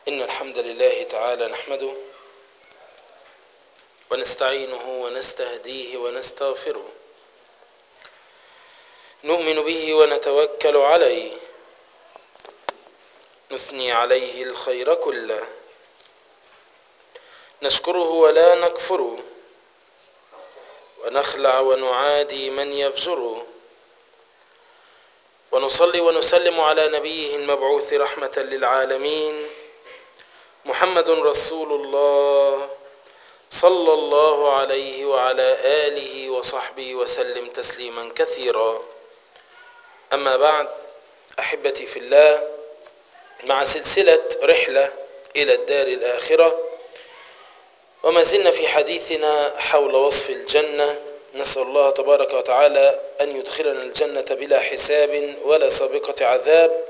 إن الحمد لله تعالى نحمده ونستعينه ونستهديه ونستغفره نؤمن به ونتوكل عليه نثني عليه الخير كله نشكره ولا نكفره ونخلع ونعادي من يفجره ونصلي ونسلم على نبيه المبعوث رحمة للعالمين محمد رسول الله صلى الله عليه وعلى آله وصحبه وسلم تسليما كثيرا أما بعد أحبتي في الله مع سلسلة رحلة إلى الدار الآخرة وما زلنا في حديثنا حول وصف الجنة نسأل الله تبارك وتعالى أن يدخلنا الجنة بلا حساب ولا سابقة عذاب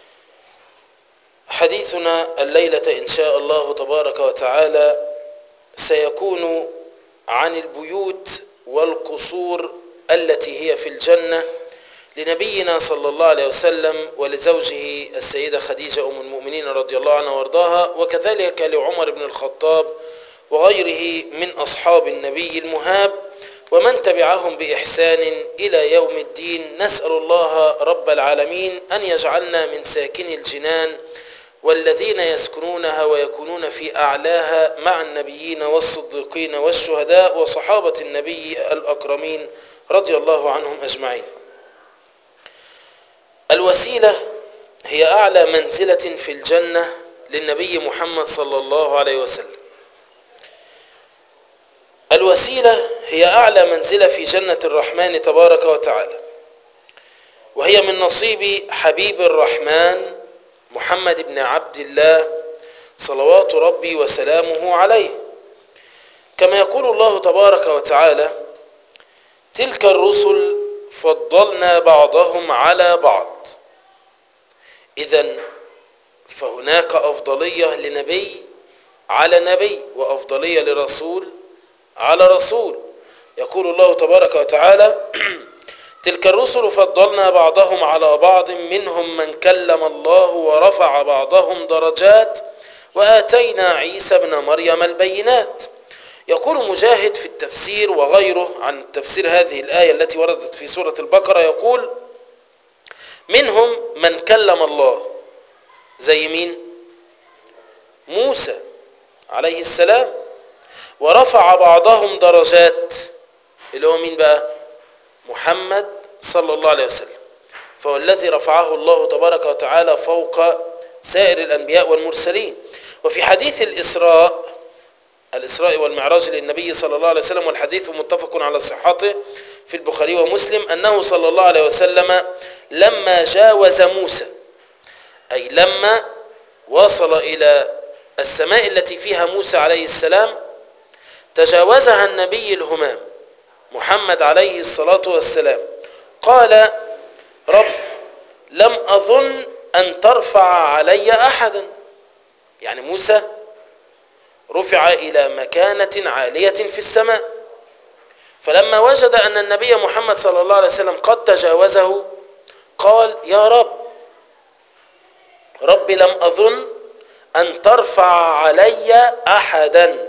حديثنا الليلة إن شاء الله تبارك وتعالى سيكون عن البيوت والقصور التي هي في الجنة لنبينا صلى الله عليه وسلم ولزوجه السيدة خديجة أم المؤمنين رضي الله عنها وارضاها وكذلك لعمر بن الخطاب وغيره من أصحاب النبي المهاب ومن تبعهم بإحسان إلى يوم الدين نسأل الله رب العالمين أن يجعلنا من ساكن الجنان والذين يسكنونها ويكونون في أعلاها مع النبيين والصديقين والشهداء وصحابة النبي الأكرمين رضي الله عنهم أجمعين الوسيلة هي أعلى منزلة في الجنة للنبي محمد صلى الله عليه وسلم الوسيلة هي أعلى منزلة في جنة الرحمن تبارك وتعالى وهي من نصيب حبيب الرحمن محمد بن عبد الله صلوات ربي وسلامه عليه كما يقول الله تبارك وتعالى تلك الرسل فضلنا بعضهم على بعض إذا فهناك أفضلية لنبي على نبي وأفضلية لرسول على رسول يقول الله تبارك وتعالى تلك الرسل فضلنا بعضهم على بعض منهم من كلم الله ورفع بعضهم درجات وآتينا عيسى ابن مريم البينات يقول مجاهد في التفسير وغيره عن تفسير هذه الآية التي وردت في سورة البقرة يقول منهم من كلم الله زي مين موسى عليه السلام ورفع بعضهم درجات اللي هو مين بقى محمد صلى الله عليه وسلم فهو الذي رفعه الله تبارك وتعالى فوق سائر الأنبياء والمرسلين وفي حديث الإسراء الإسراء والمعراج للنبي صلى الله عليه وسلم والحديث متفق على صحته في البخاري ومسلم أنه صلى الله عليه وسلم لما جاوز موسى أي لما وصل إلى السماء التي فيها موسى عليه السلام تجاوزها النبي الهمام محمد عليه الصلاة والسلام قال رب لم أظن أن ترفع علي أحدا يعني موسى رفع إلى مكانة عالية في السماء فلما وجد أن النبي محمد صلى الله عليه وسلم قد تجاوزه قال يا رب رب لم أظن أن ترفع علي أحدا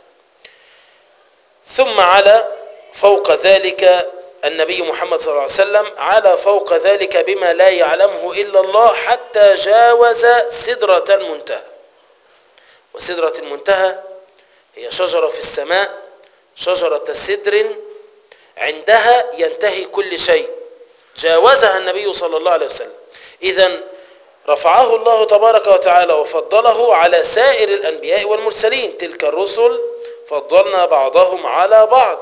ثم على فوق ذلك النبي محمد صلى الله عليه وسلم على فوق ذلك بما لا يعلمه إلا الله حتى جاوز سدرة المنتهى وسدرة المنتهى هي شجرة في السماء شجرة سدر عندها ينتهي كل شيء جاوزها النبي صلى الله عليه وسلم إذا رفعه الله تبارك وتعالى وفضله على سائر الأنبياء والمرسلين تلك الرسل فضلنا بعضهم على بعض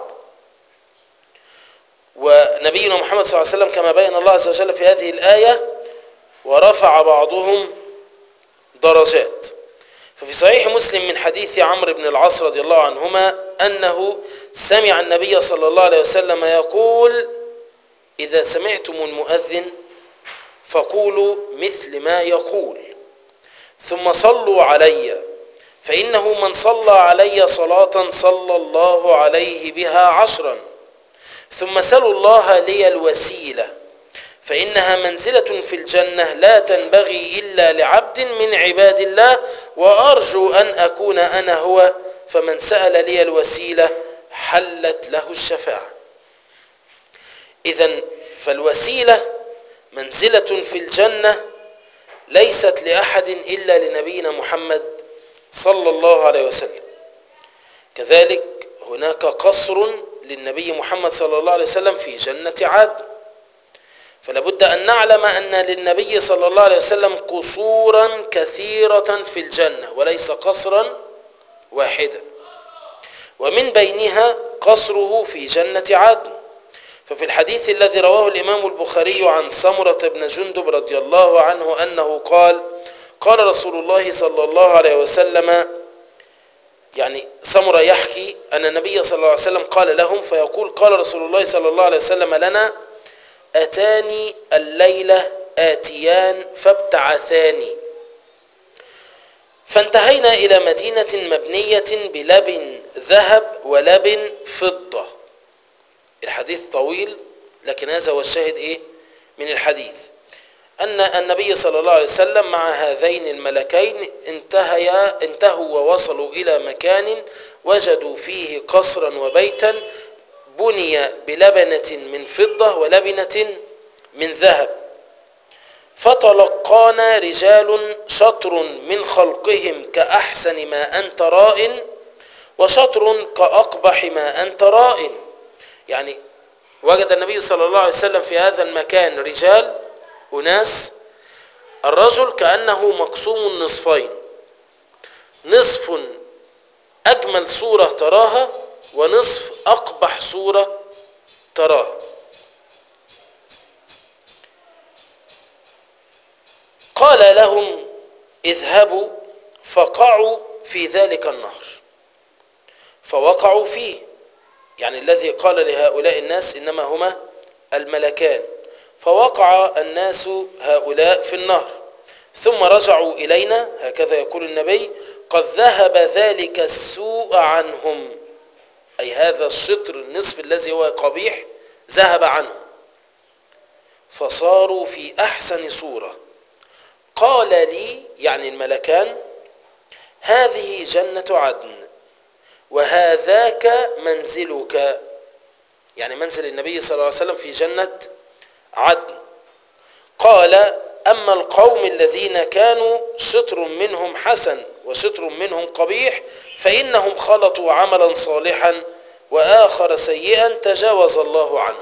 ونبينا محمد صلى الله عليه وسلم كما بين الله عز وجل في هذه الآية ورفع بعضهم درجات ففي صحيح مسلم من حديث عمرو بن العاص رضي الله عنهما أنه سمع النبي صلى الله عليه وسلم يقول إذا سمعتم المؤذن فقولوا مثل ما يقول ثم صلوا علي فإنه من صلى علي صلاة صلى الله عليه بها عشرا ثم سلوا الله لي الوسيلة فإنها منزلة في الجنة لا تنبغي إلا لعبد من عباد الله وأرجو أن أكون أنا هو فمن سأل لي الوسيلة حلت له الشفاعة إذا فالوسيلة منزلة في الجنة ليست لأحد إلا لنبينا محمد صلى الله عليه وسلم كذلك هناك قصر للنبي محمد صلى الله عليه وسلم في جنة عدن فلا بد أن نعلم أن للنبي صلى الله عليه وسلم قصورا كثيرة في الجنة وليس قصرا واحدا ومن بينها قصره في جنة عدن ففي الحديث الذي رواه الإمام البخاري عن سمرة بن جندب رضي الله عنه أنه قال قال رسول الله صلى الله عليه وسلم يعني سمرة يحكي أن النبي صلى الله عليه وسلم قال لهم فيقول قال رسول الله صلى الله عليه وسلم لنا أتاني الليلة آتيان فابتعثاني فانتهينا إلى مدينة مبنية بلبن ذهب ولبن فضة الحديث طويل لكن هذا هو الشاهد إيه من الحديث أن النبي صلى الله عليه وسلم مع هذين الملكين انتهيا انتهوا ووصلوا إلى مكان وجدوا فيه قصرا وبيتا بني بلبنة من فضة ولبنة من ذهب فتلقانا رجال شطر من خلقهم كأحسن ما أنت راء وشطر كأقبح ما أنت راء يعني وجد النبي صلى الله عليه وسلم في هذا المكان رجال أناس الرجل كأنه مقسوم نصفين نصف أجمل صورة تراها ونصف أقبح صورة تراها قال لهم اذهبوا فقعوا في ذلك النهر فوقعوا فيه يعني الذي قال لهؤلاء الناس إنما هما الملكان فوقع الناس هؤلاء في النهر ثم رجعوا إلينا هكذا يقول النبي قد ذهب ذلك السوء عنهم أي هذا الشطر النصف الذي هو قبيح ذهب عنهم فصاروا في أحسن صورة قال لي يعني الملكان هذه جنة عدن وهذاك منزلك يعني منزل النبي صلى الله عليه وسلم في جنة عدن قال أما القوم الذين كانوا شطر منهم حسن وشطر منهم قبيح فإنهم خلطوا عملا صالحا وآخر سيئا تجاوز الله عنه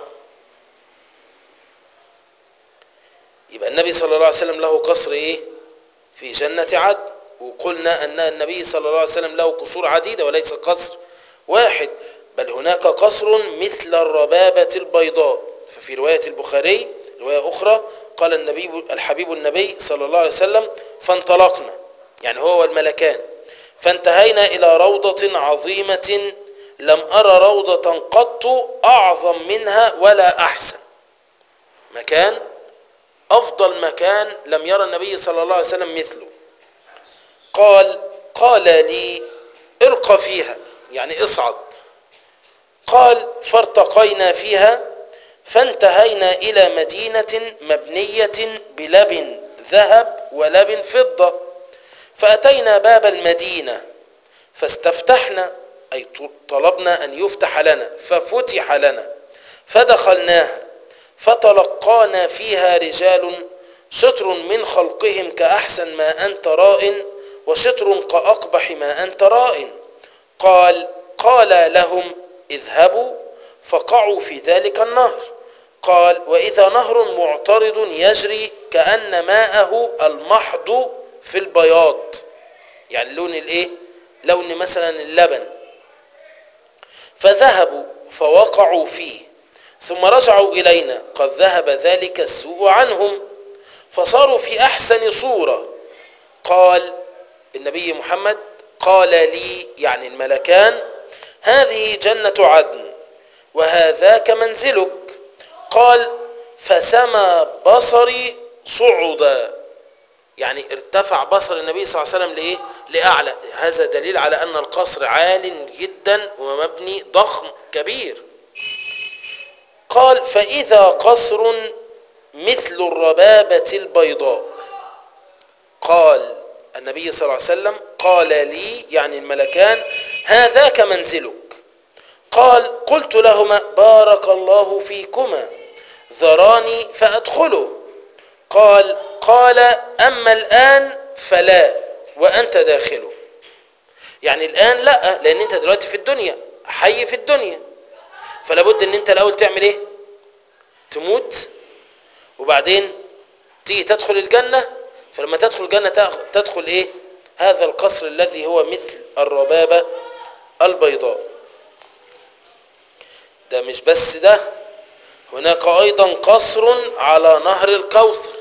يبقى النبي صلى الله عليه وسلم له قصر إيه في جنة عدن وقلنا أن النبي صلى الله عليه وسلم له قصور عديدة وليس قصر واحد بل هناك قصر مثل الربابة البيضاء ففي رواية البخاري رواية أخرى قال النبي الحبيب النبي صلى الله عليه وسلم فانطلقنا يعني هو والملكان فانتهينا إلى روضة عظيمة لم أرى روضة قط أعظم منها ولا أحسن مكان أفضل مكان لم يرى النبي صلى الله عليه وسلم مثله قال قال لي ارق فيها يعني اصعد قال فارتقينا فيها فانتهينا إلى مدينة مبنية بلبن ذهب ولبن فضة فأتينا باب المدينة فاستفتحنا أي طلبنا أن يفتح لنا ففتح لنا فدخلناها فتلقانا فيها رجال شطر من خلقهم كأحسن ما أنت راء وشطر كأقبح ما أنت راء قال قال لهم اذهبوا فقعوا في ذلك النهر قال وإذا نهر معترض يجري كأن ماءه المحض في البياض يعني لون الايه لون مثلا اللبن فذهبوا فوقعوا فيه ثم رجعوا إلينا قد ذهب ذلك السوء عنهم فصاروا في أحسن صورة قال النبي محمد قال لي يعني الملكان هذه جنة عدن وهذاك منزلك قال فسمى بصري صعدا يعني ارتفع بصر النبي صلى الله عليه وسلم لإيه؟ لأعلى هذا دليل على أن القصر عال جدا ومبني ضخم كبير قال فإذا قصر مثل الربابة البيضاء قال النبي صلى الله عليه وسلم قال لي يعني الملكان هذاك منزلك قال قلت لهما بارك الله فيكما ذراني فأدخله قال قال أما الآن فلا وأنت داخله يعني الآن لا لأن أنت دلوقتي في الدنيا حي في الدنيا فلا بد أن أنت الأول تعمل إيه تموت وبعدين تيجي تدخل الجنة فلما تدخل الجنة تدخل إيه هذا القصر الذي هو مثل الربابة البيضاء ده مش بس ده هناك أيضا قصر على نهر الكوثر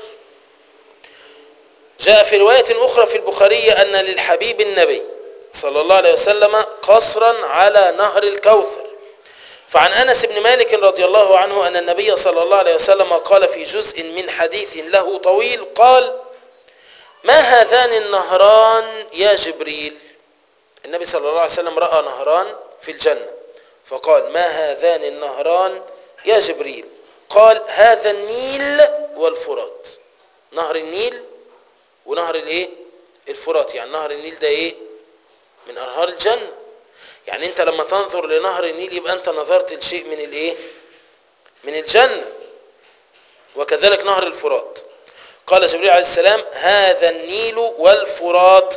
جاء في رواية أخرى في البخاري أن للحبيب النبي صلى الله عليه وسلم قصرا على نهر الكوثر فعن أنس بن مالك رضي الله عنه أن النبي صلى الله عليه وسلم قال في جزء من حديث له طويل قال ما هذان النهران يا جبريل النبي صلى الله عليه وسلم رأى نهران في الجنة فقال ما هذان النهران يا جبريل قال هذا النيل والفرات نهر النيل ونهر الايه الفرات يعني نهر النيل ده ايه من انهار الجنه يعني انت لما تنظر لنهر النيل يبقى انت نظرت لشيء من الايه من الجنه وكذلك نهر الفرات قال جبريل عليه السلام هذا النيل والفرات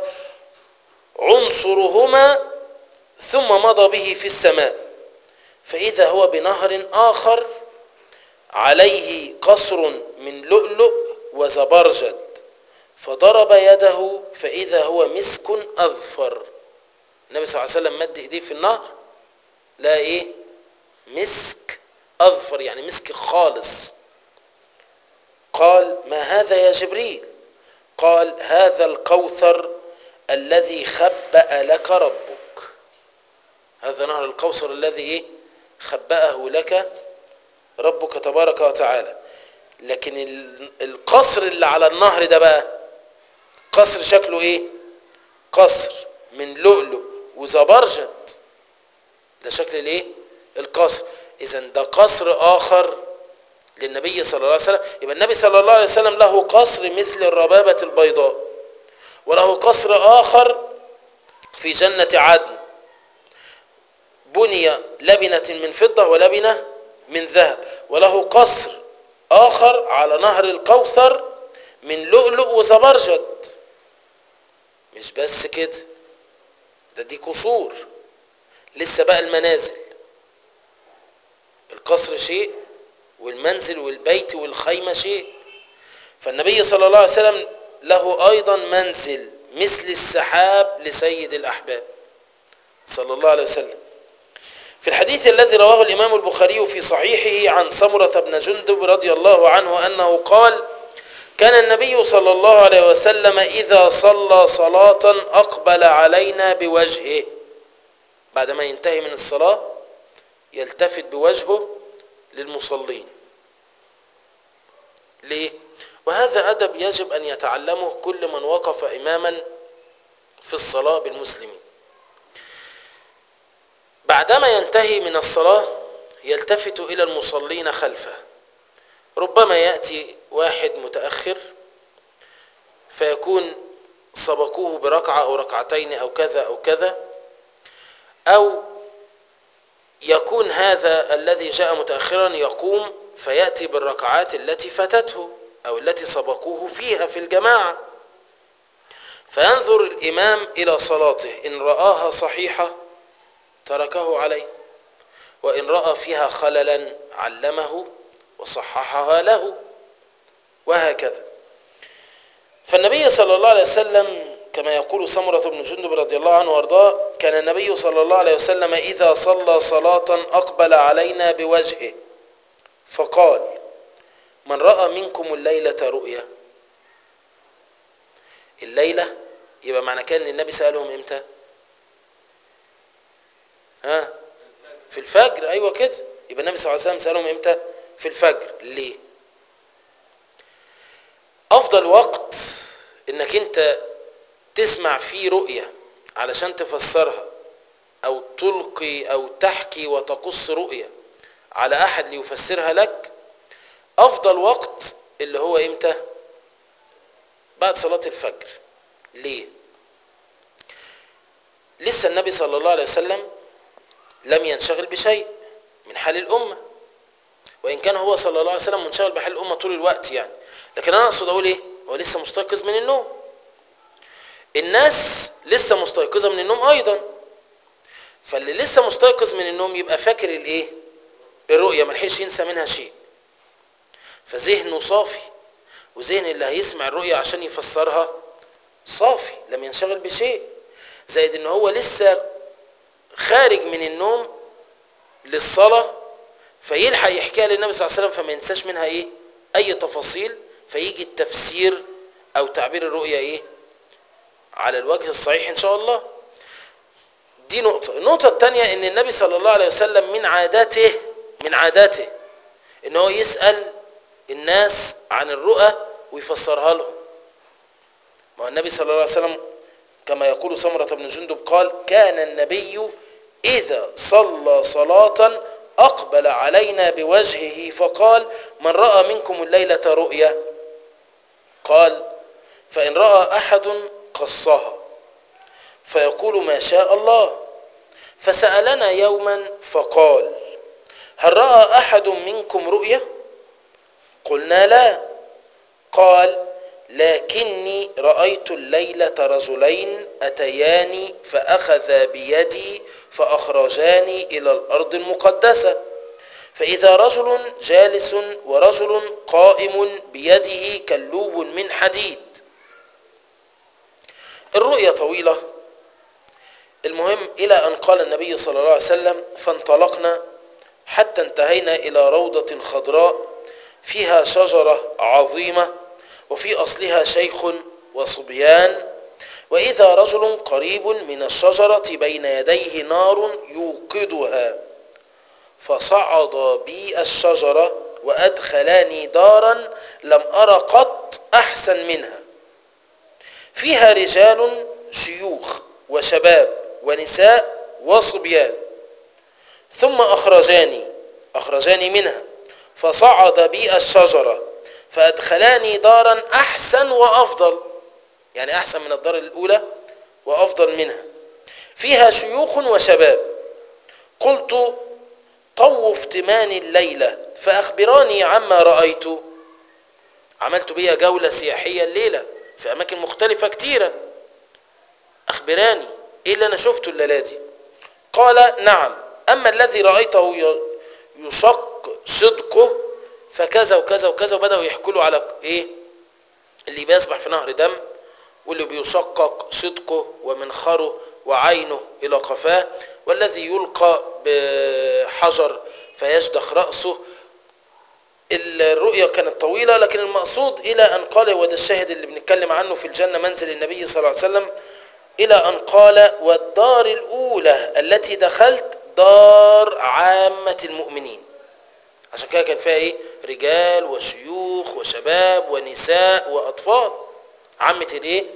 عنصرهما ثم مضى به في السماء فإذا هو بنهر آخر عليه قصر من لؤلؤ وزبرجد فضرب يده فإذا هو مسك أظفر النبي صلى الله عليه وسلم مد إيديه في النهر لا إيه مسك أظفر يعني مسك خالص قال ما هذا يا جبريل قال هذا الكوثر الذي خبأ لك ربك هذا نهر الكوثر الذي إيه خبأه لك ربك تبارك وتعالى لكن القصر اللي على النهر ده بقى قصر شكله ايه قصر من لؤلؤ وزبرجد ده شكل الايه القصر اذا ده قصر اخر للنبي صلى الله عليه وسلم يبقى النبي صلى الله عليه وسلم له قصر مثل الربابة البيضاء وله قصر اخر في جنة عدن بني لبنة من فضة ولبنة من ذهب وله قصر آخر على نهر الكوثر من لؤلؤ وزبرجد مش بس كده ده دي قصور لسه بقى المنازل القصر شيء والمنزل والبيت والخيمة شيء فالنبي صلى الله عليه وسلم له أيضا منزل مثل السحاب لسيد الأحباب صلى الله عليه وسلم في الحديث الذي رواه الإمام البخاري في صحيحه عن سمرة بن جندب رضي الله عنه أنه قال كان النبي صلى الله عليه وسلم إذا صلى صلاة أقبل علينا بوجهه بعدما ينتهي من الصلاة يلتفت بوجهه للمصلين ليه؟ وهذا أدب يجب أن يتعلمه كل من وقف إماما في الصلاة بالمسلمين بعدما ينتهي من الصلاة يلتفت إلى المصلين خلفه ربما يأتي واحد متأخر فيكون سبقوه بركعة أو ركعتين أو كذا أو كذا أو يكون هذا الذي جاء متأخرا يقوم فيأتي بالركعات التي فاتته أو التي سبقوه فيها في الجماعة فينظر الإمام إلى صلاته إن رآها صحيحة تركه عليه وإن رأى فيها خللا علمه وصححها له وهكذا فالنبي صلى الله عليه وسلم كما يقول سمرة بن جندب رضي الله عنه وارضاه كان النبي صلى الله عليه وسلم إذا صلى صلاة أقبل علينا بوجهه فقال من رأى منكم الليلة رؤيا الليلة يبقى معنى كان النبي سألهم امتى ها في الفجر ايوه كده يبقى النبي صلى الله عليه وسلم سالهم امتى في الفجر ليه افضل وقت انك انت تسمع فيه رؤية علشان تفسرها او تلقي او تحكي وتقص رؤية على احد ليفسرها لك افضل وقت اللي هو امتى بعد صلاة الفجر ليه لسه النبي صلى الله عليه وسلم لم ينشغل بشيء من حال الأمة وإن كان هو صلى الله عليه وسلم منشغل بحال الأمة طول الوقت يعني لكن أنا أقصد أقول إيه هو لسه مستيقظ من النوم الناس لسه مستيقظة من النوم أيضا فاللي لسه مستيقظ من النوم يبقى فاكر الإيه الرؤية ملحقش ينسى منها شيء فذهنه صافي وذهن اللي هيسمع الرؤية عشان يفسرها صافي لم ينشغل بشيء زائد ان هو لسه خارج من النوم للصلاة فيلحق يحكيها للنبي صلى الله عليه وسلم فما ينساش منها ايه اي تفاصيل فيجي التفسير او تعبير الرؤية ايه على الوجه الصحيح ان شاء الله دي نقطة النقطة الثانية ان النبي صلى الله عليه وسلم من عاداته من عاداته ان هو يسأل الناس عن الرؤى ويفسرها لهم ما هو النبي صلى الله عليه وسلم كما يقول سمرة بن جندب قال كان النبي إذا صلى صلاة أقبل علينا بوجهه فقال من رأى منكم الليلة رؤيا قال فإن رأى أحد قصها فيقول ما شاء الله فسألنا يوما فقال هل رأى أحد منكم رؤيا قلنا لا قال لكني رأيت الليلة رجلين أتياني فأخذا بيدي فأخرجاني إلى الأرض المقدسة فإذا رجل جالس ورجل قائم بيده كلوب من حديد الرؤية طويلة المهم إلى أن قال النبي صلى الله عليه وسلم فانطلقنا حتى انتهينا إلى روضة خضراء فيها شجرة عظيمة وفي أصلها شيخ وصبيان وإذا رجل قريب من الشجرة بين يديه نار يوقدها فصعد بي الشجرة وأدخلاني دارا لم أر قط أحسن منها فيها رجال شيوخ وشباب ونساء وصبيان ثم أخرجاني أخرجاني منها فصعد بي الشجرة فأدخلاني دارا أحسن وأفضل يعني أحسن من الدار الأولى وأفضل منها فيها شيوخ وشباب قلت طوف تماني الليلة فأخبراني عما رأيت عملت بيها جولة سياحية الليلة في أماكن مختلفة كتيرة أخبراني إيه اللي أنا شفته الليلة دي قال نعم أما الذي رأيته يشق صدقه فكذا وكذا وكذا وبدأوا يحكوا له على إيه اللي بيسبح في نهر دم واللي بيشقق صدقه ومنخره وعينه إلى قفاه والذي يلقى بحجر فيشدخ رأسه الرؤية كانت طويلة لكن المقصود إلى أن قال وده الشاهد اللي بنتكلم عنه في الجنة منزل النبي صلى الله عليه وسلم إلى أن قال والدار الأولى التي دخلت دار عامة المؤمنين عشان كده كان فيها إيه رجال وشيوخ وشباب ونساء وأطفال عامة الإيه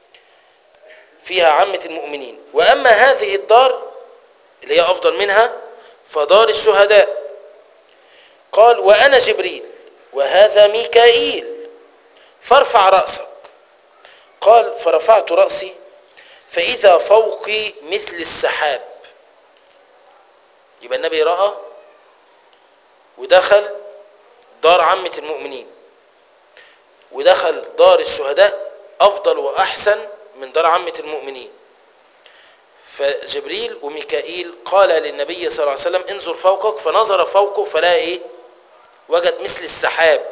فيها عامة المؤمنين وأما هذه الدار اللي هي أفضل منها فدار الشهداء قال وأنا جبريل وهذا ميكائيل فارفع رأسك قال فرفعت رأسي فإذا فوقي مثل السحاب يبقى النبي رأى ودخل دار عامة المؤمنين ودخل دار الشهداء أفضل وأحسن من دار عامة المؤمنين فجبريل وميكائيل قال للنبي صلى الله عليه وسلم انظر فوقك فنظر فوقه فلا ايه وجد مثل السحاب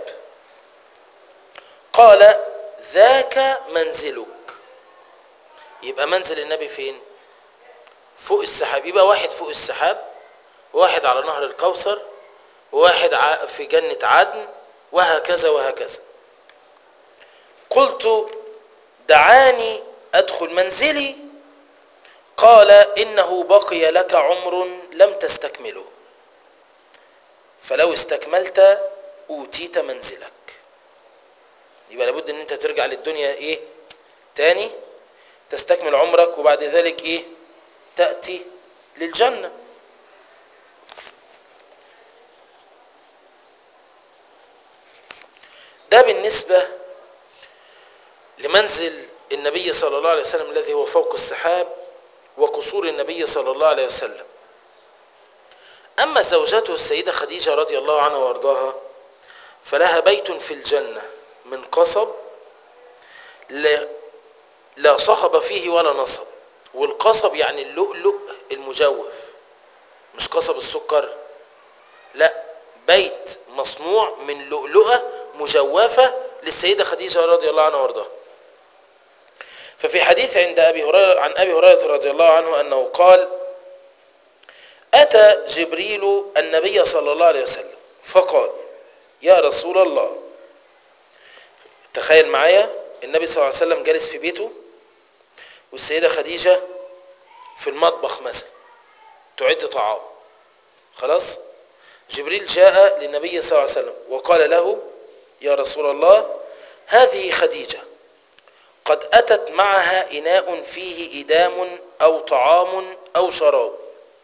قال ذاك منزلك يبقى منزل النبي فين فوق السحاب يبقى واحد فوق السحاب وواحد على نهر الكوثر وواحد في جنة عدن وهكذا وهكذا قلت دعاني أدخل منزلي قال إنه بقي لك عمر لم تستكمله فلو استكملت أوتيت منزلك يبقى لابد ان انت ترجع للدنيا ايه تاني تستكمل عمرك وبعد ذلك ايه تأتي للجنة ده ده بالنسبة لمنزل النبي صلى الله عليه وسلم الذي هو فوق السحاب وقصور النبي صلى الله عليه وسلم أما زوجته السيدة خديجة رضي الله عنها وارضاها فلها بيت في الجنة من قصب لا, لا صخب فيه ولا نصب والقصب يعني اللؤلؤ المجوف مش قصب السكر لا بيت مصنوع من لؤلؤة مجوفة للسيدة خديجة رضي الله عنها وارضاها ففي حديث عند أبي هريرة عن أبي هريرة رضي الله عنه أنه قال أتى جبريل النبي صلى الله عليه وسلم فقال يا رسول الله تخيل معايا النبي صلى الله عليه وسلم جالس في بيته والسيدة خديجة في المطبخ مثلا تعد طعام خلاص جبريل جاء للنبي صلى الله عليه وسلم وقال له يا رسول الله هذه خديجة قد أتت معها إناء فيه إدام أو طعام أو شراب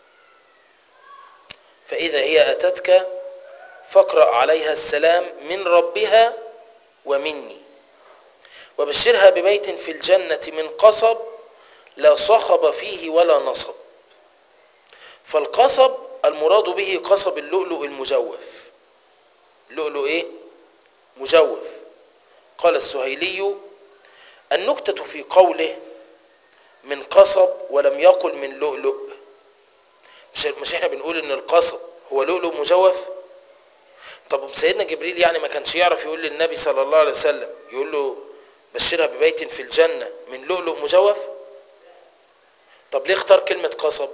فإذا هي أتتك فاقرأ عليها السلام من ربها ومني وبشرها ببيت في الجنة من قصب لا صخب فيه ولا نصب فالقصب المراد به قصب اللؤلؤ المجوف اللؤلؤ ايه مجوف قال السهيلي النكتة في قوله من قصب ولم يقل من لؤلؤ مش مش احنا بنقول ان القصب هو لؤلؤ مجوف طب سيدنا جبريل يعني ما كانش يعرف يقول للنبي صلى الله عليه وسلم يقول له بشرها ببيت في الجنة من لؤلؤ مجوف طب ليه اختار كلمة قصب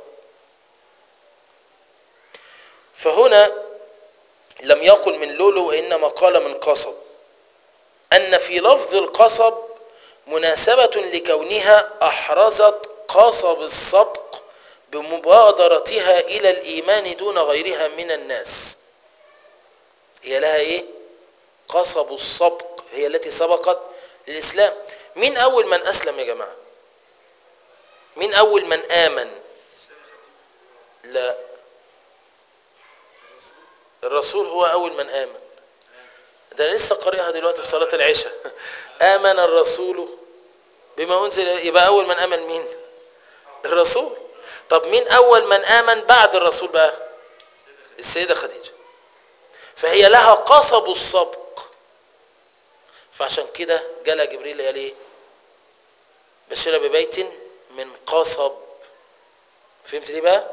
فهنا لم يقل من لؤلؤ وإنما قال من قصب أن في لفظ القصب مناسبة لكونها أحرزت قصب السبق بمبادرتها إلى الإيمان دون غيرها من الناس هي لها إيه؟ قصب السبق هي التي سبقت للإسلام مين أول من أسلم يا جماعة مين أول من آمن لا الرسول هو أول من آمن ده لسه قارئها دلوقتي في صلاة العشاء آمن الرسول بما أنزل يبقى أول من آمن مين الرسول طب مين أول من آمن بعد الرسول بقى السيدة خديجة فهي لها قصب السبق فعشان كده جالها جبريل قال ايه بشرها ببيت من قصب فهمت دي بقى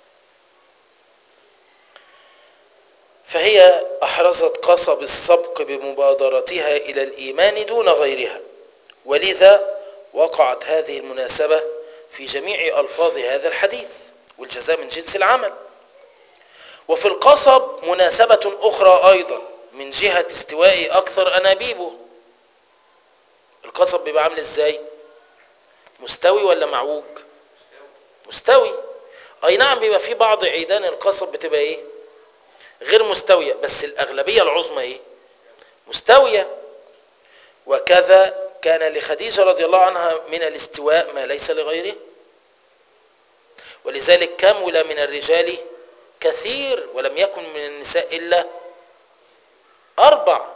فهي أحرزت قصب السبق بمبادرتها إلى الإيمان دون غيرها ولذا وقعت هذه المناسبة في جميع ألفاظ هذا الحديث والجزاء من جنس العمل وفي القصب مناسبة أخرى أيضا من جهة استواء أكثر أنابيبه القصب بيبقى عامل إزاي مستوي ولا معوج مستوي أي نعم بيبقى في بعض عيدان القصب بتبقى إيه غير مستوية بس الأغلبية العظمى إيه مستوية وكذا كان لخديجة رضي الله عنها من الاستواء ما ليس لغيره ولذلك كمل من الرجال كثير ولم يكن من النساء إلا أربع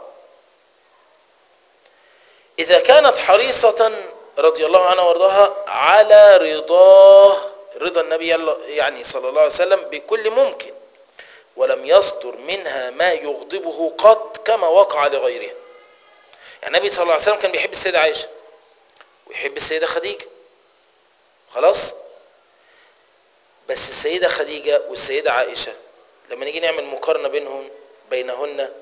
إذا كانت حريصة رضي الله عنها وارضاها على رضاه رضا النبي يعني صلى الله عليه وسلم بكل ممكن ولم يصدر منها ما يغضبه قط كما وقع لغيرها يعني النبي صلى الله عليه وسلم كان بيحب السيدة عائشة ويحب السيدة خديجة خلاص بس السيدة خديجة والسيدة عائشة لما نيجي نعمل مقارنة بينهم بينهن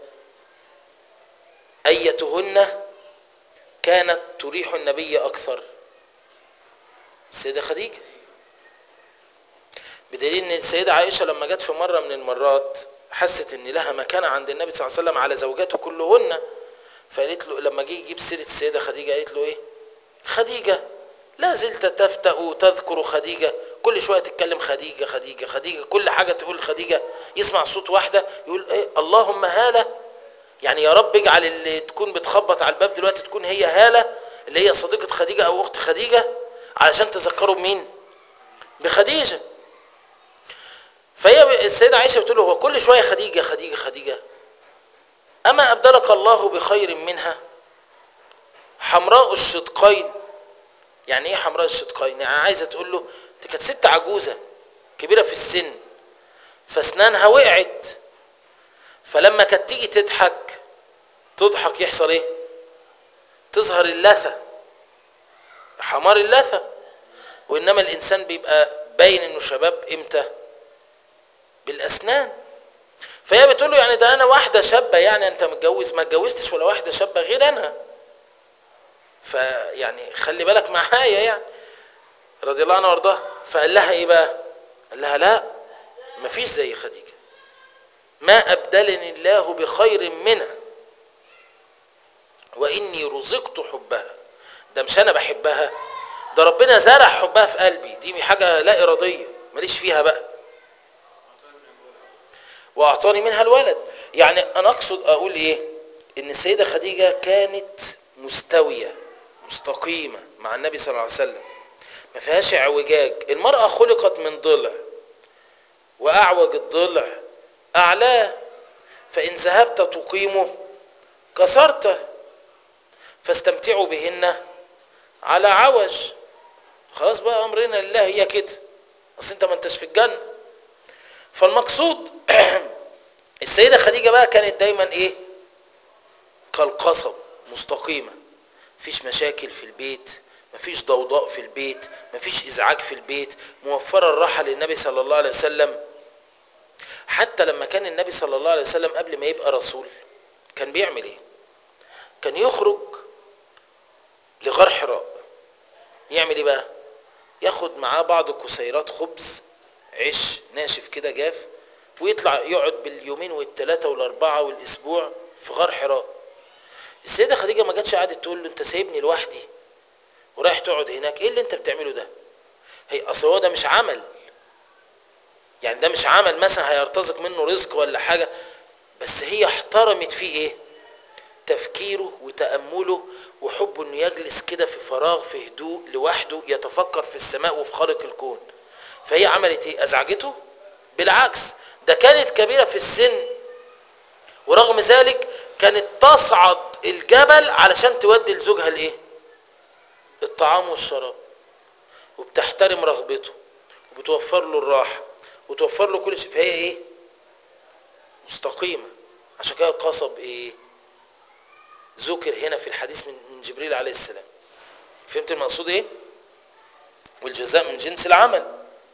أيتهن كانت تريح النبي أكثر السيدة خديجة بدليل ان السيدة عائشة لما جت في مرة من المرات حست ان لها مكانة عند النبي صلى الله عليه وسلم على زوجاته كلهن فقالت له لما جه يجيب سيرة السيدة خديجة قالت له ايه خديجة لا زلت تفتأ تذكر خديجة كل شوية تتكلم خديجة خديجة خديجة كل حاجة تقول خديجة يسمع صوت واحدة يقول ايه اللهم هالة يعني يا رب اجعل اللي تكون بتخبط على الباب دلوقتي تكون هي هالة اللي هي صديقة خديجة او اخت خديجة علشان تذكروا بمين بخديجة فهي السيدة عائشة بتقول له هو كل شوية خديجة خديجة خديجة أما أبدلك الله بخير منها حمراء الشدقين يعني ايه حمراء الشدقين يعني عايزة تقول له دي كانت ست عجوزة كبيرة في السن فاسنانها وقعت فلما كانت تيجي تضحك تضحك يحصل ايه تظهر اللثة حمار اللثة وإنما الإنسان بيبقى باين إنه شباب إمتى بالأسنان فهي بتقول له يعني ده أنا واحدة شابة يعني أنت متجوز ما اتجوزتش ولا واحدة شابة غير أنا فيعني خلي بالك معايا يعني رضي الله عنها وارضاها فقال لها إيه بقى قال لها لا مفيش زي خديجة ما أبدلني الله بخير منها وإني رزقت حبها ده مش أنا بحبها ده ربنا زرع حبها في قلبي دي حاجة لا إرادية ماليش فيها بقى وأعطاني منها الولد يعني أنا أقصد أقول إيه إن السيدة خديجة كانت مستوية مستقيمة مع النبي صلى الله عليه وسلم ما فيهاش اعوجاج المرأة خلقت من ضلع وأعوج الضلع أعلاه فإن ذهبت تقيمه كسرته فاستمتعوا بهن على عوج خلاص بقى أمرنا لله هي كده أصل أنت ما أنتش في الجنة فالمقصود السيدة خديجة بقى كانت دايما إيه كالقصب مستقيمة مفيش مشاكل في البيت مفيش ضوضاء في البيت مفيش إزعاج في البيت موفرة الراحة للنبي صلى الله عليه وسلم حتى لما كان النبي صلى الله عليه وسلم قبل ما يبقى رسول كان بيعمل ايه كان يخرج لغار حراء يعمل ايه بقى ياخد معاه بعض كسيرات خبز عيش ناشف كده جاف ويطلع يقعد باليومين والثلاثة والأربعة والأسبوع في غار حراء السيدة خديجة ما جاتش قعدت تقول له أنت سايبني لوحدي ورايح تقعد هناك إيه اللي أنت بتعمله ده؟ هي أصل هو ده مش عمل يعني ده مش عمل مثلا هيرتزق منه رزق ولا حاجة بس هي احترمت فيه ايه تفكيره وتأمله وحبه انه يجلس كده في فراغ في هدوء لوحده يتفكر في السماء وفي خالق الكون فهي عملت ايه ازعجته بالعكس ده كانت كبيرة في السن ورغم ذلك كانت تصعد الجبل علشان تودي لزوجها الايه الطعام والشراب وبتحترم رغبته وبتوفر له الراحه وتوفر له كل شيء فهي ايه مستقيمة عشان كده القصب ايه ذكر هنا في الحديث من جبريل عليه السلام فهمت المقصود ايه والجزاء من جنس العمل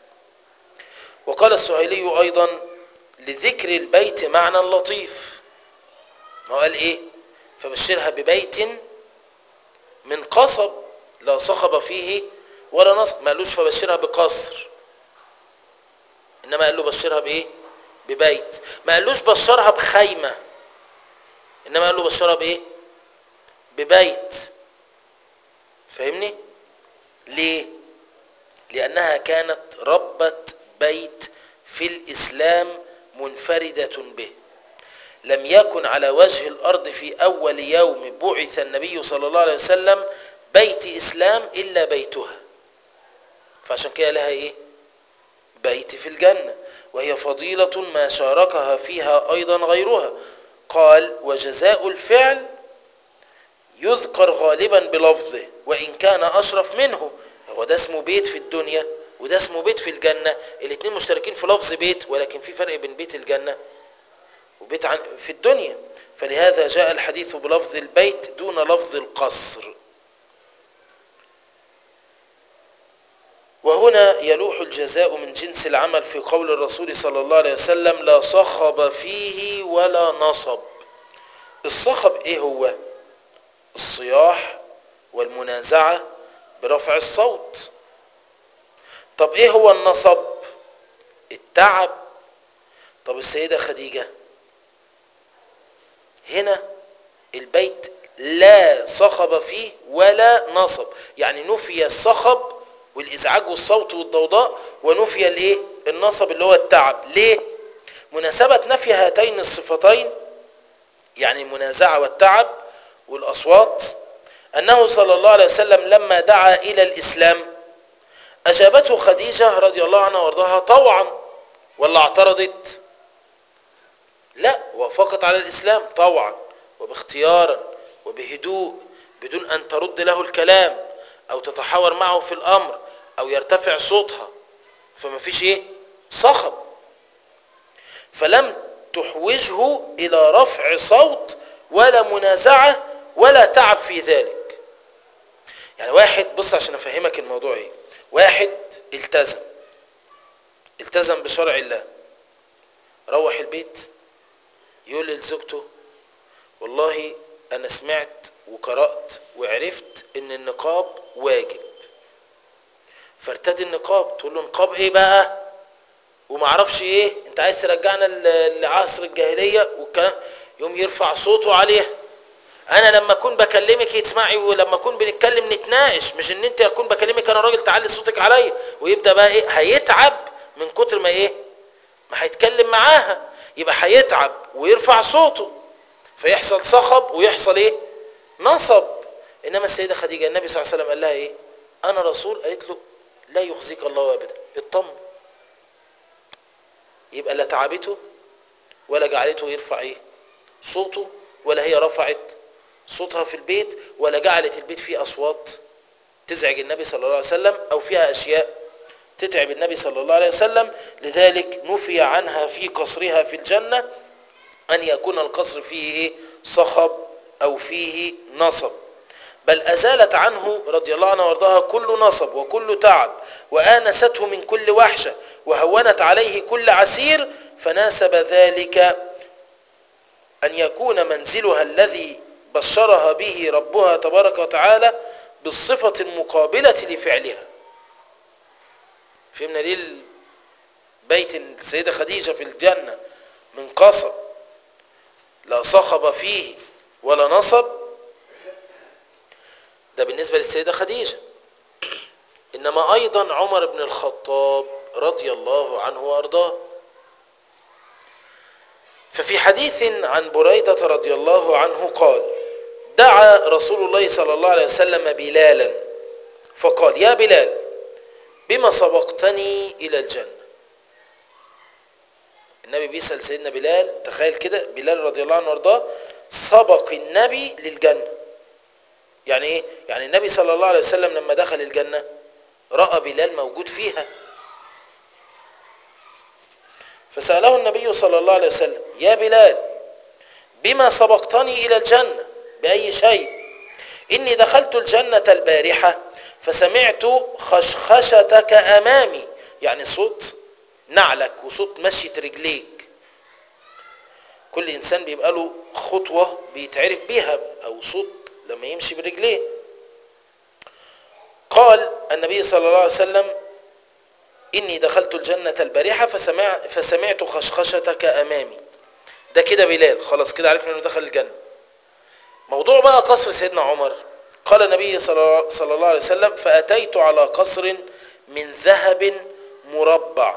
وقال السهيلي ايضا لذكر البيت معنى لطيف ما قال ايه فبشرها ببيت من قصب لا صخب فيه ولا نصب ما قالوش فبشرها بقصر انما قال له بشرها بايه ببيت ما قالوش بشرها بخيمه انما قال له بشرها بايه ببيت فاهمني ليه لانها كانت ربة بيت في الاسلام منفردة به لم يكن على وجه الارض في اول يوم بعث النبي صلى الله عليه وسلم بيت اسلام الا بيتها فعشان كده لها ايه بيت في الجنة وهي فضيلة ما شاركها فيها أيضا غيرها قال وجزاء الفعل يذكر غالبا بلفظه وإن كان أشرف منه هو ده اسمه بيت في الدنيا وده اسمه بيت في الجنة الاثنين مشتركين في لفظ بيت ولكن في فرق بين بيت الجنة وبيت عن في الدنيا فلهذا جاء الحديث بلفظ البيت دون لفظ القصر وهنا يلوح الجزاء من جنس العمل في قول الرسول صلى الله عليه وسلم لا صخب فيه ولا نصب الصخب ايه هو الصياح والمنازعة برفع الصوت طب ايه هو النصب التعب طب السيدة خديجة هنا البيت لا صخب فيه ولا نصب يعني نفي الصخب والازعاج والصوت والضوضاء ونفي الايه النصب اللي هو التعب ليه مناسبة نفي هاتين الصفتين يعني المنازعة والتعب والأصوات أنه صلى الله عليه وسلم لما دعا إلى الإسلام أجابته خديجة رضي الله عنها وارضاها طوعا ولا اعترضت لا وافقت على الإسلام طوعا وباختيارا وبهدوء بدون أن ترد له الكلام أو تتحاور معه في الأمر أو يرتفع صوتها فما فيش إيه صخب فلم تحوجه إلى رفع صوت ولا منازعة ولا تعب في ذلك يعني واحد بص عشان أفهمك الموضوع إيه واحد التزم التزم بشرع الله روح البيت يقول لزوجته والله أنا سمعت وقرأت وعرفت إن النقاب واجب فارتدي النقاب تقول له نقاب إيه بقى وما اعرفش إيه أنت عايز ترجعنا لعصر الجاهلية والكلام يوم يرفع صوته عليها انا لما اكون بكلمك تسمعي ولما اكون بنتكلم نتناقش مش ان انت اكون بكلمك انا راجل تعلي صوتك عليا ويبدا بقى ايه هيتعب من كتر ما ايه ما هيتكلم معاها يبقى هيتعب ويرفع صوته فيحصل صخب ويحصل ايه نصب انما السيده خديجه النبي صلى الله عليه وسلم قال لها ايه انا رسول قالت له لا يخزيك الله ابدا اطمن يبقى لا تعبته ولا جعلته يرفع ايه صوته ولا هي رفعت صوتها في البيت ولا جعلت البيت فيه أصوات تزعج النبي صلى الله عليه وسلم أو فيها أشياء تتعب النبي صلى الله عليه وسلم لذلك نفي عنها في قصرها في الجنة أن يكون القصر فيه إيه؟ صخب أو فيه نصب بل أزالت عنه رضي الله عنها وارضاها كل نصب وكل تعب وآنسته من كل وحشة وهونت عليه كل عسير فناسب ذلك أن يكون منزلها الذي بشرها به ربها تبارك وتعالى بالصفة المقابلة لفعلها فهمنا ليه بيت السيدة خديجة في الجنة من قصب لا صخب فيه ولا نصب ده بالنسبة للسيدة خديجة إنما أيضا عمر بن الخطاب رضي الله عنه وأرضاه ففي حديث عن بريدة رضي الله عنه قال دعا رسول الله صلى الله عليه وسلم بلالا فقال يا بلال بما سبقتني إلى الجنة النبي بيسأل سيدنا بلال تخيل كده بلال رضي الله عنه وارضاه سبق النبي للجنة يعني ايه يعني النبي صلى الله عليه وسلم لما دخل الجنة رأى بلال موجود فيها فسأله النبي صلى الله عليه وسلم يا بلال بما سبقتني إلى الجنة بأي شيء إني دخلت الجنة البارحة فسمعت خشخشتك أمامي يعني صوت نعلك وصوت مشية رجليك كل إنسان بيبقى له خطوة بيتعرف بيها أو صوت لما يمشي برجليه قال النبي صلى الله عليه وسلم إني دخلت الجنة البارحة فسمع فسمعت خشخشتك أمامي ده كده بلال خلاص كده عرفنا أنه دخل الجنة موضوع بقى قصر سيدنا عمر قال النبي صلى الله عليه وسلم فأتيت على قصر من ذهب مربع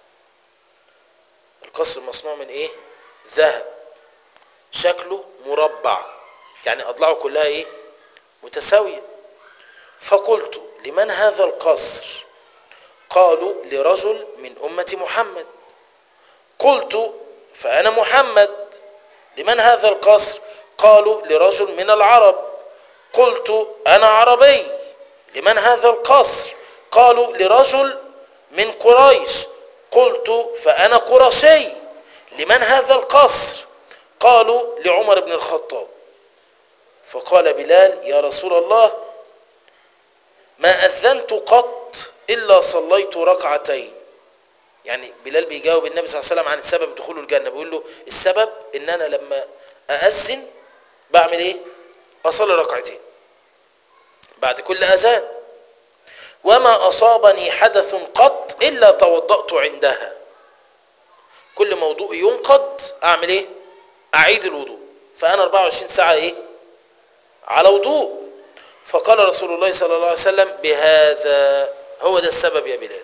القصر مصنوع من ايه ذهب شكله مربع يعني أضلاعه كلها ايه متساوية فقلت لمن هذا القصر قالوا لرجل من أمة محمد قلت فأنا محمد لمن هذا القصر قالوا لرجل من العرب قلت أنا عربي لمن هذا القصر قالوا لرجل من قريش قلت فأنا قرشي لمن هذا القصر قالوا لعمر بن الخطاب فقال بلال يا رسول الله ما أذنت قط إلا صليت ركعتين يعني بلال بيجاوب النبي صلى الله عليه وسلم عن السبب دخوله الجنة بيقول له السبب ان انا لما أأذن بعمل ايه اصلي ركعتين بعد كل اذان وما اصابني حدث قط الا توضأت عندها كل موضوع ينقض اعمل ايه اعيد الوضوء فانا 24 ساعة ايه على وضوء فقال رسول الله صلى الله عليه وسلم بهذا هو ده السبب يا بلال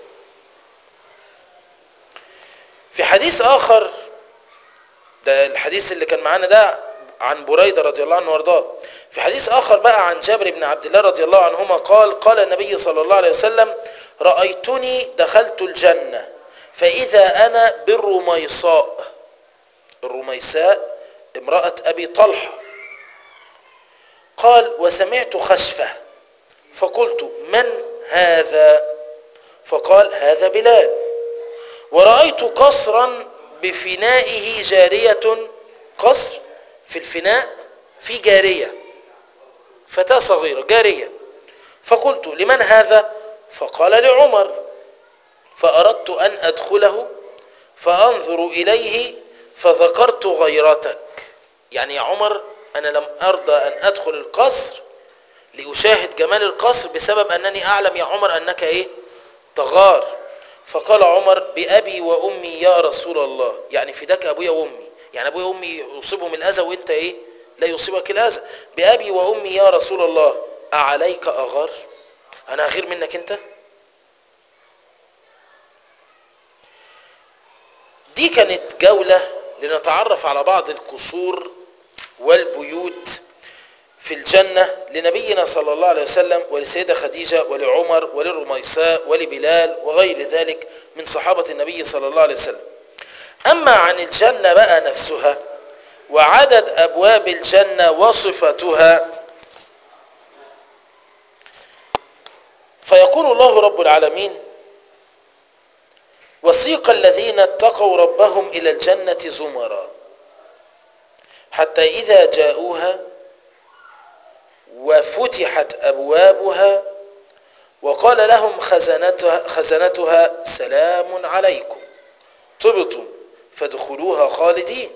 في حديث آخر ده الحديث اللي كان معانا ده عن بريدة رضي الله عنه وارضاه في حديث آخر بقى عن جابر بن عبد الله رضي الله عنهما قال قال النبي صلى الله عليه وسلم رأيتني دخلت الجنة فإذا أنا بالرميصاء الرميساء امرأة أبي طلحة قال وسمعت خشفة فقلت من هذا فقال هذا بلال ورأيت قصرا بفنائه جارية قصر في الفناء في جارية فتاة صغيرة جارية فقلت لمن هذا فقال لعمر فأردت أن أدخله فأنظر إليه فذكرت غيرتك يعني يا عمر أنا لم أرضى أن أدخل القصر لأشاهد جمال القصر بسبب أنني أعلم يا عمر أنك إيه تغار فقال عمر بأبي وأمي يا رسول الله يعني فداك أبويا وأمي يعني أبويا وأمي يصيبهم الأذى وإنت إيه لا يصيبك الأذى بأبي وأمي يا رسول الله أعليك أغار أنا أغير منك أنت دي كانت جولة لنتعرف على بعض القصور والبيوت في الجنة لنبينا صلى الله عليه وسلم ولسيدة خديجة ولعمر وللرميساء ولبلال وغير ذلك من صحابة النبي صلى الله عليه وسلم أما عن الجنة بقى نفسها وعدد أبواب الجنة وصفتها فيقول الله رب العالمين وسيق الذين اتقوا ربهم إلى الجنة زمرا حتى إذا جاءوها وفتحت أبوابها وقال لهم خزنتها, خزنتها سلام عليكم طبتم فادخلوها خالدين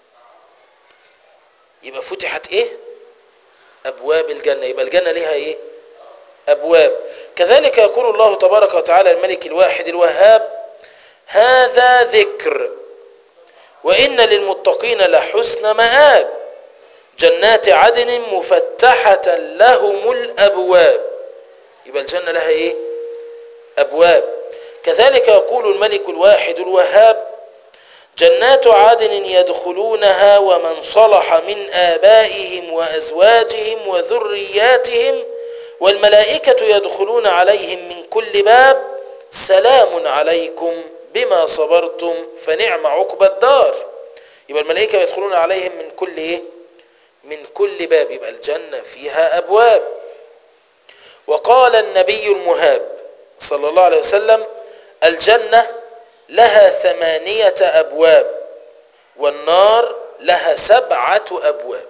يبقى فتحت ايه ابواب الجنة يبقى الجنة لها ايه ابواب كذلك يقول الله تبارك وتعالى الملك الواحد الوهاب هذا ذكر وإن للمتقين لحسن مآب جنات عدن مفتحة لهم الأبواب يبقى الجنة لها إيه أبواب كذلك يقول الملك الواحد الوهاب جنات عدن يدخلونها ومن صلح من آبائهم وأزواجهم وذرياتهم والملائكة يدخلون عليهم من كل باب سلام عليكم بما صبرتم فنعم عقبى الدار يبقى الملائكة يدخلون عليهم من كل إيه من كل باب يبقى الجنة فيها أبواب وقال النبي المهاب صلى الله عليه وسلم الجنة لها ثمانية أبواب والنار لها سبعة أبواب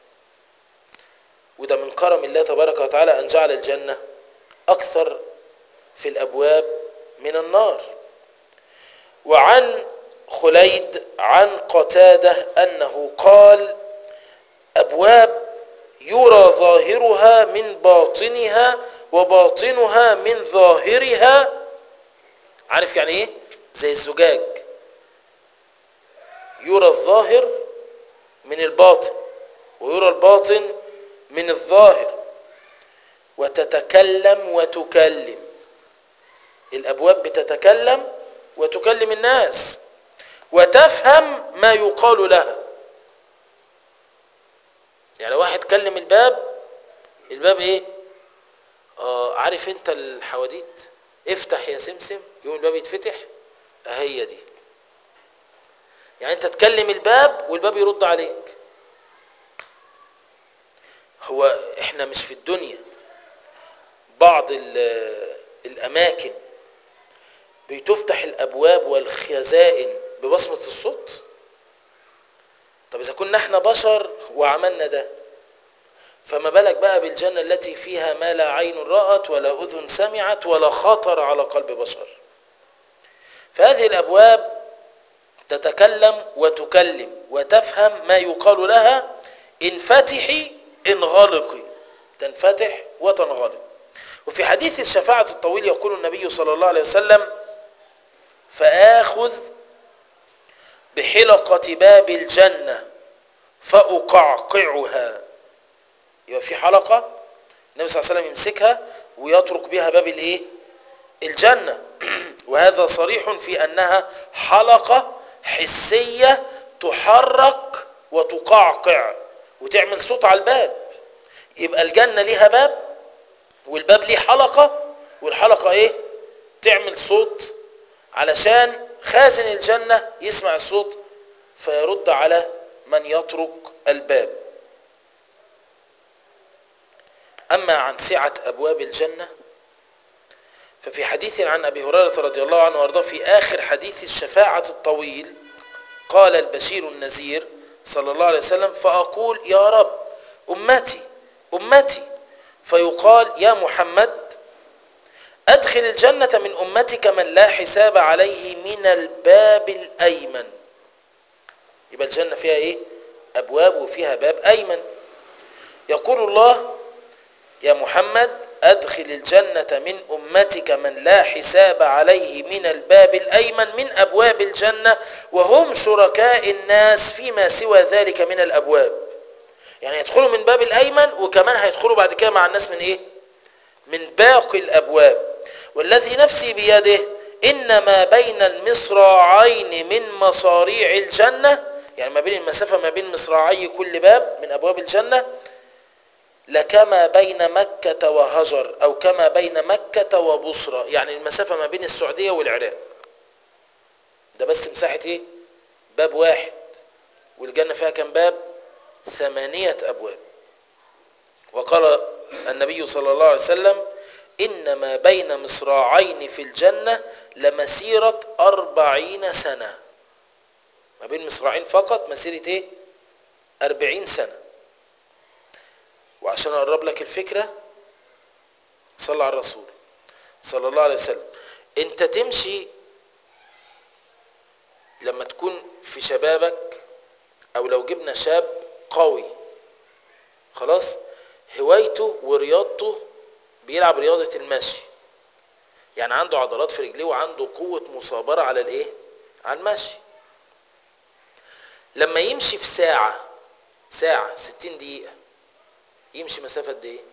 وده من كرم الله تبارك وتعالى أن جعل الجنة أكثر في الأبواب من النار وعن خليد عن قتاده أنه قال أبواب يرى ظاهرها من باطنها وباطنها من ظاهرها عارف يعني ايه زي الزجاج يرى الظاهر من الباطن ويرى الباطن من الظاهر وتتكلم وتكلم الأبواب بتتكلم وتكلم الناس وتفهم ما يقال لها يعني لو واحد كلم الباب الباب ايه آه عارف انت الحواديت افتح يا سمسم يقوم الباب يتفتح هي دي يعني انت تكلم الباب والباب يرد عليك هو احنا مش في الدنيا بعض الاماكن بتفتح الابواب والخزائن ببصمة الصوت طب اذا كنا احنا بشر وعملنا ده فما بالك بقى بالجنة التي فيها ما لا عين رأت ولا أذن سمعت ولا خطر على قلب بشر فهذه الأبواب تتكلم وتكلم وتفهم ما يقال لها انفتحي انغلقي تنفتح وتنغلق وفي حديث الشفاعة الطويل يقول النبي صلى الله عليه وسلم فآخذ بحلقة باب الجنة فأقعقعها يبقى في حلقة النبي صلى الله عليه وسلم يمسكها ويترك بها باب الايه الجنة وهذا صريح في أنها حلقة حسية تحرك وتقعقع وتعمل صوت على الباب يبقى الجنة ليها باب والباب ليه حلقة والحلقة ايه تعمل صوت علشان خازن الجنة يسمع الصوت فيرد على من يترك الباب أما عن سعة أبواب الجنة ففي حديث عن أبي هريرة رضي الله عنه وارضاه في آخر حديث الشفاعة الطويل قال البشير النذير صلى الله عليه وسلم فأقول يا رب أمتي أمتي فيقال يا محمد أدخل الجنة من أمتك من لا حساب عليه من الباب الأيمن يبقى الجنة فيها إيه أبواب وفيها باب أيمن يقول الله يا محمد أدخل الجنة من أمتك من لا حساب عليه من الباب الأيمن من أبواب الجنة وهم شركاء الناس فيما سوى ذلك من الأبواب يعني يدخلوا من باب الأيمن وكمان هيدخلوا بعد كده مع الناس من إيه من باقي الأبواب والذي نفسي بيده إنما بين المصراعين من مصاريع الجنة يعني ما بين المسافة ما بين مصراعي كل باب من أبواب الجنة لكما بين مكة وهجر أو كما بين مكة وبصرة يعني المسافة ما بين السعودية والعراق ده بس مساحة إيه باب واحد والجنة فيها كم باب ثمانية أبواب وقال النبي صلى الله عليه وسلم إنما بين مصراعين في الجنة لمسيرة أربعين سنة ما بين مصراعين فقط مسيرة إيه أربعين سنة وعشان أقرب لك الفكرة صلى على الرسول صلى الله عليه وسلم انت تمشي لما تكون في شبابك او لو جبنا شاب قوي خلاص هوايته ورياضته بيلعب رياضة المشي يعني عنده عضلات في رجليه وعنده قوة مصابرة على الايه على المشي لما يمشي في ساعة ساعة ستين دقيقة يمشي مسافة قد ايه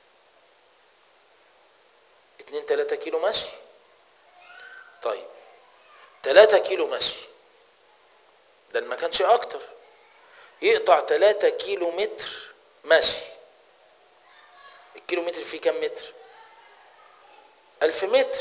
اتنين تلاتة كيلو مشي طيب تلاتة كيلو مشي ده ما كانش اكتر يقطع تلاتة كيلو متر مشي الكيلو متر فيه كام متر الف متر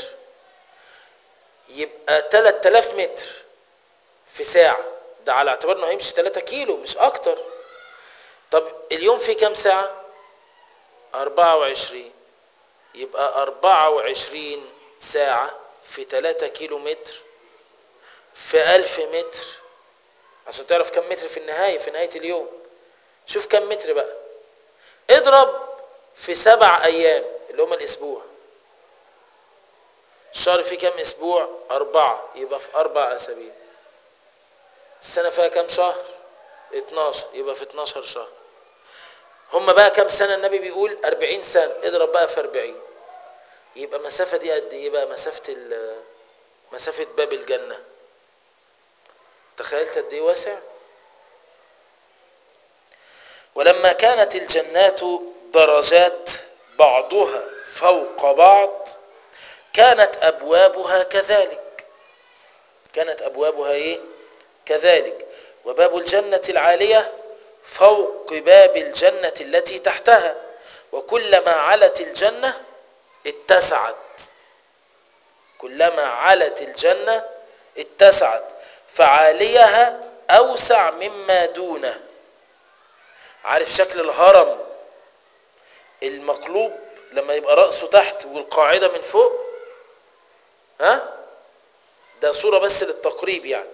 يبقى تلات تلاف متر في ساعة ده على اعتبار انه هيمشي تلاتة كيلو مش اكتر طب اليوم فيه كام ساعة أربعة وعشرين يبقى أربعة وعشرين ساعة في تلاتة كيلو متر في ألف متر عشان تعرف كم متر في النهاية في نهاية اليوم شوف كم متر بقى اضرب في سبع أيام اللي هم الأسبوع الشهر فيه كم أسبوع أربعة يبقى في أربع أسابيع السنة فيها كم شهر 12 يبقى في 12 شهر هم بقى كم سنة النبي بيقول 40 سنة اضرب بقى في 40 يبقى مسافة دي قد ايه بقى مسافة مسافة باب الجنة تخيلت قد ايه واسع ولما كانت الجنات درجات بعضها فوق بعض كانت أبوابها كذلك كانت أبوابها إيه كذلك وباب الجنة العالية فوق باب الجنة التي تحتها وكلما علت الجنة اتسعت كلما علت الجنة اتسعت فعاليها أوسع مما دونه عارف شكل الهرم المقلوب لما يبقى رأسه تحت والقاعدة من فوق ها ده صورة بس للتقريب يعني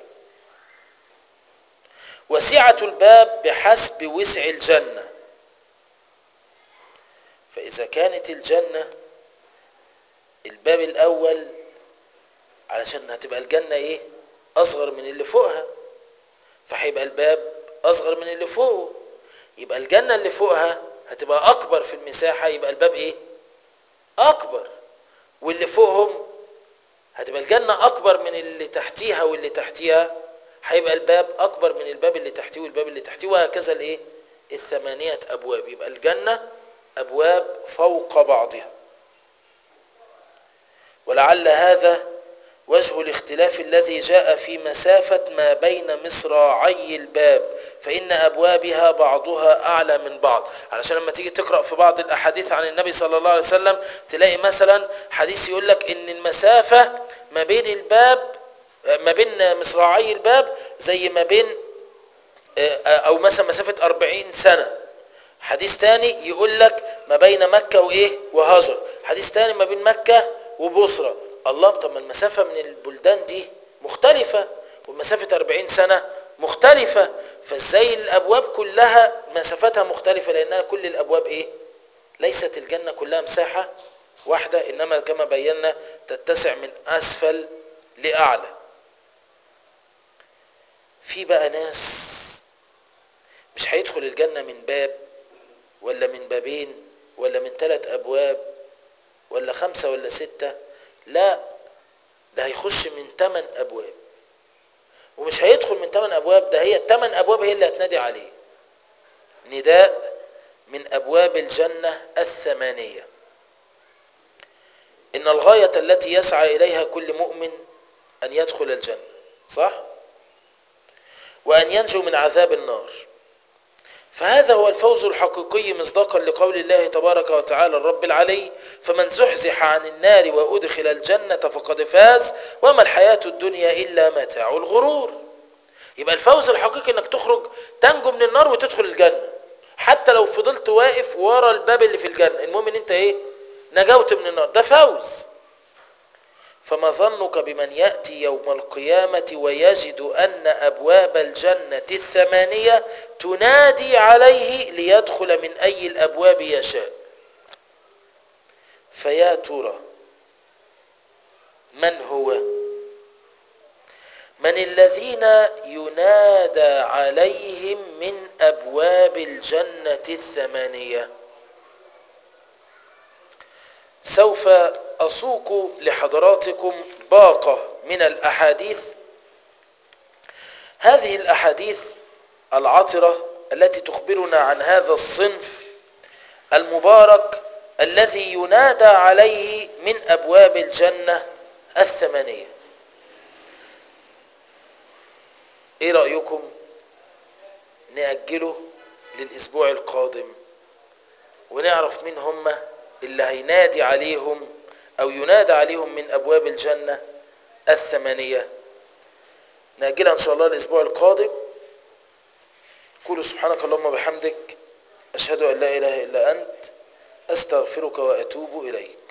وسعة الباب بحسب وسع الجنة فإذا كانت الجنة الباب الأول علشان هتبقى الجنة إيه أصغر من اللي فوقها فهيبقى الباب أصغر من اللي فوقه يبقى الجنة اللي فوقها هتبقى أكبر في المساحة يبقى الباب إيه أكبر واللي فوقهم هتبقى الجنة أكبر من اللي تحتيها واللي تحتيها هيبقى الباب أكبر من الباب اللي تحتيه والباب اللي تحتيه وهكذا الإيه الثمانية أبواب يبقى الجنة أبواب فوق بعضها ولعل هذا وجه الاختلاف الذي جاء في مسافة ما بين مصراعي الباب فإن أبوابها بعضها أعلى من بعض علشان لما تيجي تقرأ في بعض الأحاديث عن النبي صلى الله عليه وسلم تلاقي مثلا حديث يقول لك إن المسافة ما بين الباب ما بين مصراعي الباب زي ما بين او مثلا مسافة 40 سنة حديث تاني يقول لك ما بين مكة وايه وهاجر حديث تاني ما بين مكة وبصرة الله طب ما المسافة من البلدان دي مختلفة والمسافة 40 سنة مختلفة فازاي الابواب كلها مسافتها مختلفة لانها كل الابواب ايه ليست الجنة كلها مساحة واحدة انما كما بينا تتسع من اسفل لاعلى في بقى ناس مش هيدخل الجنة من باب ولا من بابين ولا من ثلاث ابواب ولا خمسة ولا ستة لا ده هيخش من ثمان ابواب ومش هيدخل من ثمان ابواب ده هي الثمان ابواب هي اللي هتنادي عليه نداء من ابواب الجنة الثمانية ان الغاية التي يسعى اليها كل مؤمن ان يدخل الجنة صح وان ينجو من عذاب النار فهذا هو الفوز الحقيقي مصداقا لقول الله تبارك وتعالى الرب العلي فمن زحزح عن النار وأدخل الجنة فقد فاز وما الحياة الدنيا إلا متاع الغرور يبقى الفوز الحقيقي انك تخرج تنجو من النار وتدخل الجنة حتى لو فضلت واقف ورا الباب اللي في الجنة المهم ان انت ايه نجوت من النار ده فوز فما ظنك بمن يأتي يوم القيامة ويجد أن أبواب الجنة الثمانية تنادي عليه ليدخل من أي الأبواب يشاء فيا ترى من هو من الذين ينادى عليهم من أبواب الجنة الثمانية سوف أسوق لحضراتكم باقة من الأحاديث هذه الأحاديث العطرة التي تخبرنا عن هذا الصنف المبارك الذي ينادى عليه من أبواب الجنة الثمانية ايه رأيكم نأجله للأسبوع القادم ونعرف مين هم اللي هينادي عليهم أو ينادى عليهم من أبواب الجنة الثمانية نأجلها إن شاء الله الأسبوع القادم قولوا سبحانك اللهم وبحمدك أشهد أن لا إله إلا أنت أستغفرك وأتوب إليك